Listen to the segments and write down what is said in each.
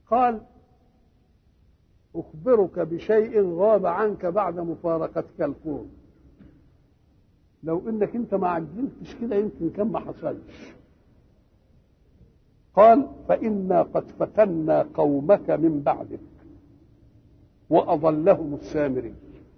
قال أخبرك بشيء غاب عنك بعد مفارقتك الكون لو انك انت ما عجلتش كده يمكن كان ما حصلش قال فإنا قد فتنا قومك من بعدك وأضلهم السامري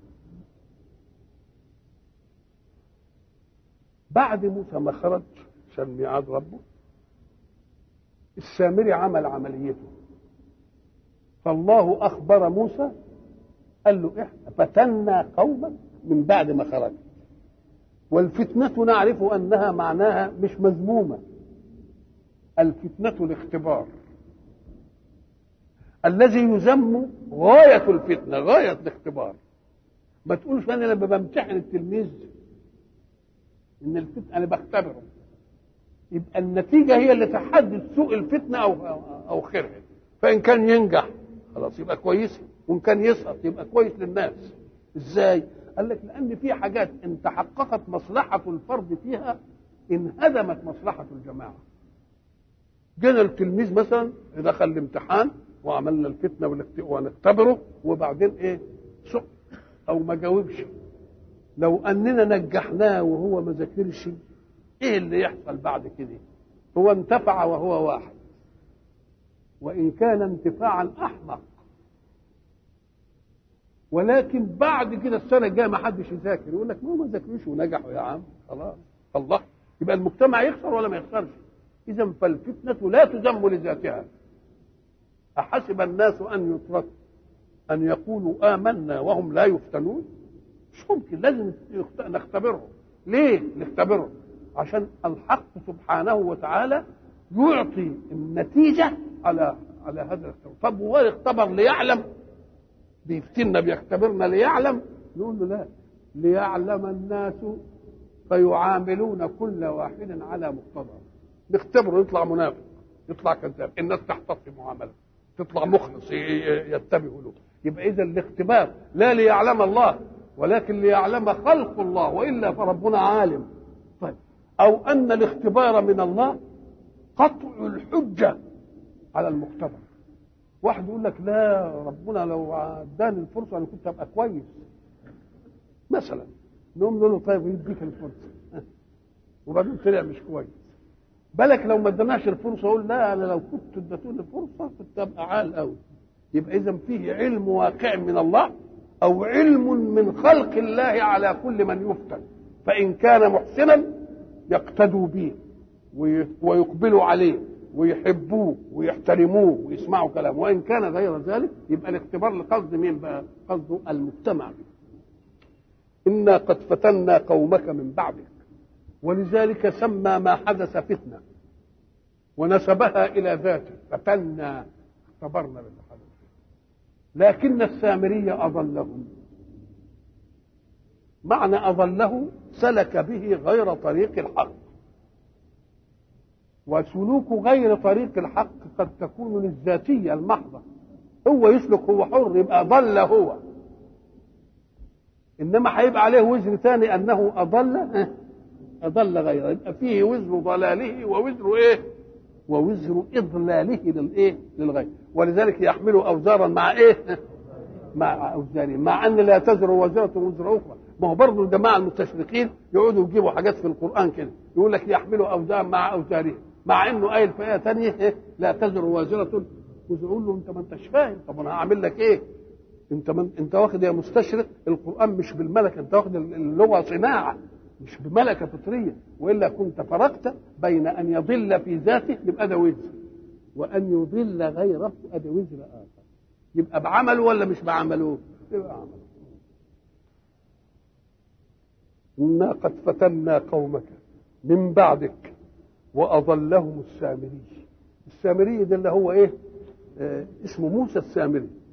بعد موسى ما خرج عشان ميعاد ربه السامري عمل عمليته فالله أخبر موسى قال له احنا فتنا قومك من بعد ما خرج والفتنة نعرف أنها معناها مش مذمومة الفتنة الاختبار الذي يذم غاية الفتنة غاية الاختبار ما تقولش أنا لما بمتحن التلميذ إن الفتنة أنا بختبره يبقى النتيجة هي اللي تحدد سوء الفتنة أو أو خيرها فإن كان ينجح خلاص يبقى كويس وإن كان يسقط يبقى كويس للناس إزاي؟ قال لك لأن في حاجات إن تحققت مصلحة الفرد فيها انهدمت مصلحة الجماعة جينا التلميذ مثلا دخل الامتحان وعملنا الفتنه ونختبره وبعدين ايه سقط او ما جاوبش لو اننا نجحناه وهو ما ذاكرش ايه اللي يحصل بعد كده هو انتفع وهو واحد وان كان انتفاعا احمق ولكن بعد كده السنه الجايه ما حدش يذاكر يقول لك ما ما ذاكروش ونجحوا يا عم خلاص الله يبقى المجتمع يخسر ولا ما يخسرش إذا فالفتنة لا تذم لذاتها أحسب الناس أن يتركوا أن يقولوا آمنا وهم لا يفتنون مش ممكن لازم نختبرهم ليه نختبرهم عشان الحق سبحانه وتعالى يعطي النتيجة على على هذا الاختبار طب هو يختبر ليعلم بيفتنا بيختبرنا ليعلم نقول له لا ليعلم الناس فيعاملون كل واحد على مقتضاه نختبره يطلع منافق يطلع كذاب الناس تحتط في معاملته تطلع مخلص يتبعوا له يبقى اذا الاختبار لا ليعلم الله ولكن ليعلم خلق الله والا فربنا عالم طيب او ان الاختبار من الله قطع الحجه على المختبر واحد يقول لك لا ربنا لو اداني الفرصه انا كنت ابقى كويس مثلا نقوم نقول له طيب يديك الفرصه وبعدين طلع مش كويس بالك لو ما اداناش الفرصه اقول لا انا لو كنت اديتوني الفرصه كنت ابقى عال قوي يبقى اذا فيه علم واقع من الله او علم من خلق الله على كل من يفتن فان كان محسنا يقتدوا به ويقبلوا عليه ويحبوه ويحترموه ويسمعوا كلامه وان كان غير ذلك يبقى الاختبار لقصد مين بقى؟ قصده المجتمع انا قد فتنا قومك من بعدك ولذلك سمى ما حدث فتنه ونسبها الى ذاته فتنا اختبرنا باللي حدث لكن السامري اضلهم معنى اضله سلك به غير طريق الحق وسلوك غير طريق الحق قد تكون للذاتيه المحضه هو يسلك هو حر يبقى ضل هو انما هيبقى عليه وزر ثاني انه اضل أضل غيره يبقى فيه وزر ضلاله ووزر إيه؟ ووزر إضلاله للإيه؟ للغير ولذلك يحملوا أوزارا مع إيه؟ مع أوزارهم مع أن لا تزر وزرة وزر أخرى ما هو برضه الجماعة المستشرقين يقعدوا يجيبوا حاجات في القرآن كده يقول لك يحملوا أوزارا مع أوزارهم مع إنه قايل في آية ثانية إيه؟ لا تزر وازرة وزر يقول له أنت ما أنتش فاهم طب أنا هعمل لك إيه؟ أنت من أنت واخد يا مستشرق القرآن مش بالملك أنت واخد اللغة صناعة مش بملكة فطرية وإلا كنت فرقت بين أن يضل في ذاته يبقى ده وزر وأن يضل غيره أده وزر آخر يبقى بعمله ولا مش بعمله؟ يبقى عمله إنا قد فتنا قومك من بعدك وأضلهم السامري السامري ده اللي هو إيه؟ آه اسمه موسى السامري